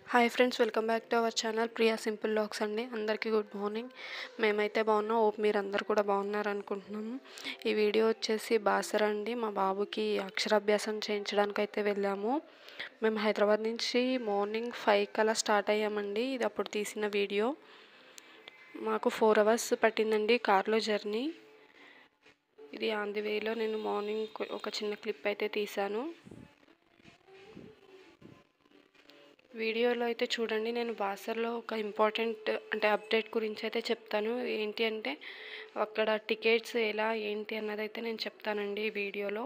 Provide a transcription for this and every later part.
hi friends welcome back to our channel Priya simple లాక్స్ అండి అందరికీ గుడ్ మార్నింగ్ మేమైతే బాగున్నాం ఓప్ మీరు అందరు కూడా బాగున్నారు అనుకుంటున్నాము ఈ వీడియో వచ్చేసి బాసర అండి మా బాబుకి అక్షరాభ్యాసం చేయించడానికి అయితే వెళ్ళాము మేము హైదరాబాద్ నుంచి మార్నింగ్ ఫైవ్ కలా స్టార్ట్ అయ్యామండి ఇది అప్పుడు తీసిన వీడియో మాకు ఫోర్ అవర్స్ పట్టిందండి కార్లో జర్నీ ఇది ఆన్ ది వేలో నేను మార్నింగ్ ఒక చిన్న క్లిప్ అయితే తీశాను వీడియోలో అయితే చూడండి నేను బాసర్లో ఒక ఇంపార్టెంట్ అంటే అప్డేట్ గురించి అయితే చెప్తాను ఏంటి అంటే అక్కడ టికెట్స్ ఎలా ఏంటి అన్నది అయితే నేను చెప్తానండి ఈ వీడియోలో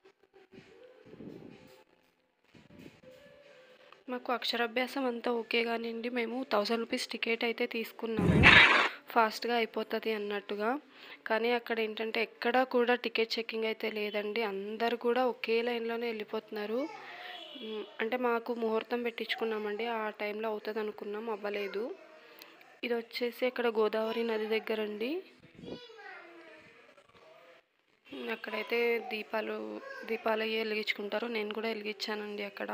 మాకు అక్షరాభ్యాసం అంతా ఓకే కానివ్వండి మేము థౌజండ్ రూపీస్ టికెట్ అయితే తీసుకున్నాము ఫాస్ట్గా అయిపోతుంది అన్నట్టుగా కానీ అక్కడ ఏంటంటే ఎక్కడా కూడా టికెట్ చెక్కింగ్ అయితే లేదండి అందరు కూడా ఒకే లైన్లోనే వెళ్ళిపోతున్నారు మ్, అంటే మాకు ముహూర్తం పెట్టించుకున్నామండి ఆ టైంలో అవుతుంది అనుకున్నాం అవ్వలేదు ఇది వచ్చేసి అక్కడ గోదావరి నది దగ్గర అండి మ్, అక్కడైతే దీపాలు దీపాలు అయ్యి వెలిగించుకుంటారు నేను కూడా వెలిగించానండి అక్కడ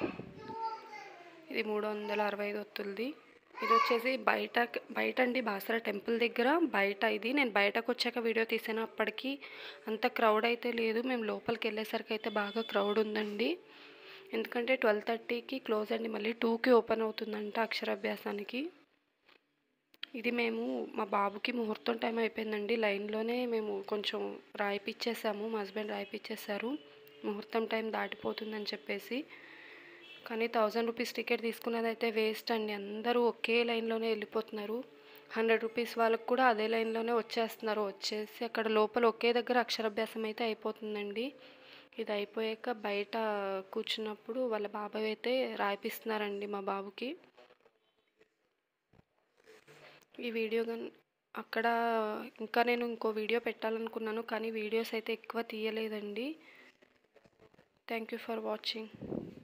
ఇది మూడు వందల అరవై ఐదు ఒత్తులది ఇది వచ్చేసి బయట బయట అండి బాసర టెంపుల్ దగ్గర బయట ఇది నేను బయటకు వచ్చాక వీడియో తీసాను అప్పటికి అంత క్రౌడ్ అయితే లేదు మేము లోపలికి వెళ్ళేసరికి అయితే బాగా క్రౌడ్ ఉందండి ఎందుకంటే ట్వెల్వ్ థర్టీకి క్లోజ్ అండి మళ్ళీ టూకి ఓపెన్ అవుతుందంట అక్షరాభ్యాసానికి ఇది మేము మా బాబుకి ముహూర్తం టైం అయిపోయిందండి లైన్లోనే మేము కొంచెం రాయిపిచ్చేసాము మా హస్బెండ్ రాయిపిచ్చేసారు ముహూర్తం టైం దాటిపోతుందని చెప్పేసి కానీ థౌజండ్ రూపీస్ టికెట్ తీసుకున్నది అయితే వేస్ట్ అండి అందరూ ఒకే లైన్లోనే వెళ్ళిపోతున్నారు హండ్రెడ్ రూపీస్ వాళ్ళకు కూడా అదే లైన్లోనే వచ్చేస్తున్నారు వచ్చేసి అక్కడ లోపల ఒకే దగ్గర అక్షరాభ్యాసం అయితే అయిపోతుందండి ఇది అయిపోయాక బయట కూర్చున్నప్పుడు వాళ్ళ బాబాయ్ అయితే రాయిపిస్తున్నారండి మా బాబుకి ఈ వీడియో గన్ అక్కడ ఇంకా నేను ఇంకో వీడియో పెట్టాలనుకున్నాను కానీ వీడియోస్ అయితే ఎక్కువ తీయలేదండి థ్యాంక్ యూ ఫర్ వాచింగ్